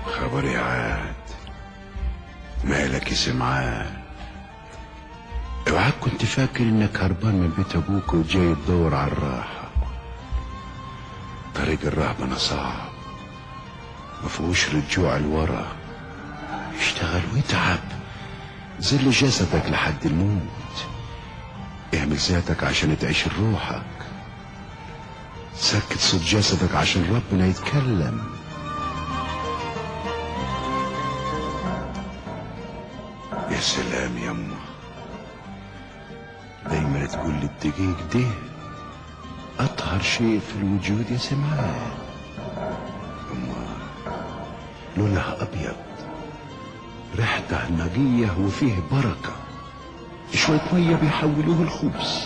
خبري عاد مالك يا سمعان اوعاك كنت فاكر انك هربان من بيت ابوك وجاي تدور على الراحة طريق الرهبنة صعب مفهوش رجوع لورا اشتغل واتعب ذل جسدك لحد الموت اعمل ذاتك عشان تعيش لروحك سكت صوت جسدك عشان ربنا يتكلم يا سلام يما دايما تقول لي الدقيق ده اطهر شيء في الوجود يا سمعان اما لونها ابيض ريحته نقية وفيه بركة شوية مية بيحولوه الخبز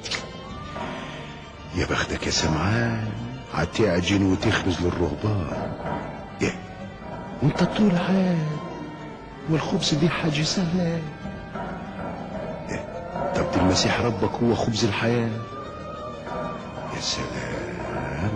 يا بختك يا سمعان هتعجن وتخبز للرهبان ايه وانت طول عاد والخبز دي حاجة سهلة إيه؟ طب ده المسيح ربك هو خبز الحياة يا سلام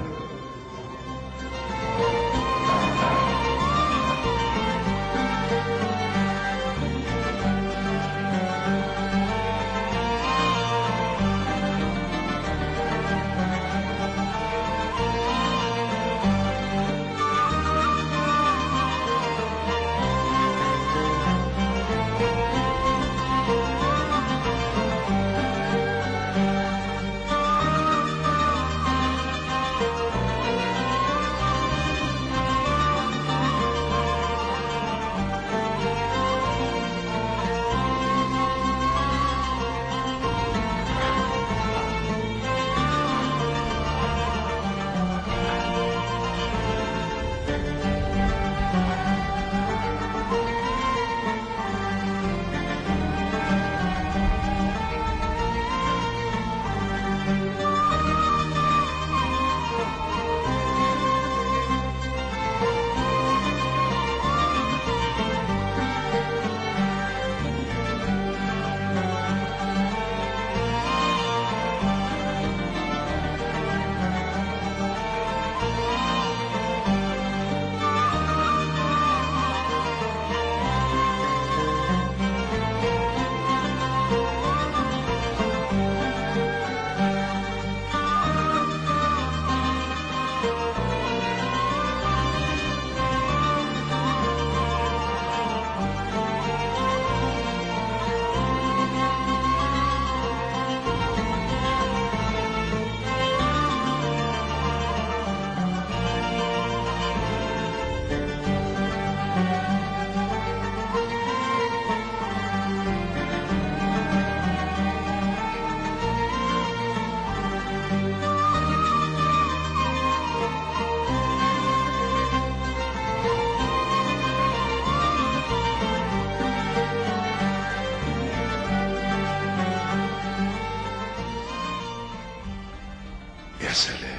يا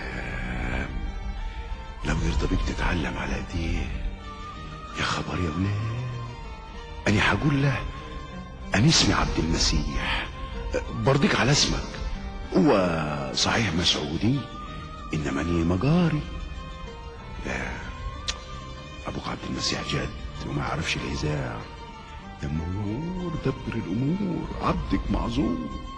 سلام لو يرضى بيك تتعلم على ايديه يا خبر يا ولاد انا هقول له انا اسمي عبد المسيح برضيك على اسمك هو صحيح مسعودي انما اني مجاري لا ابوك عبد المسيح جد وما يعرفش الهزاع يا منور دبر الامور عبدك معذور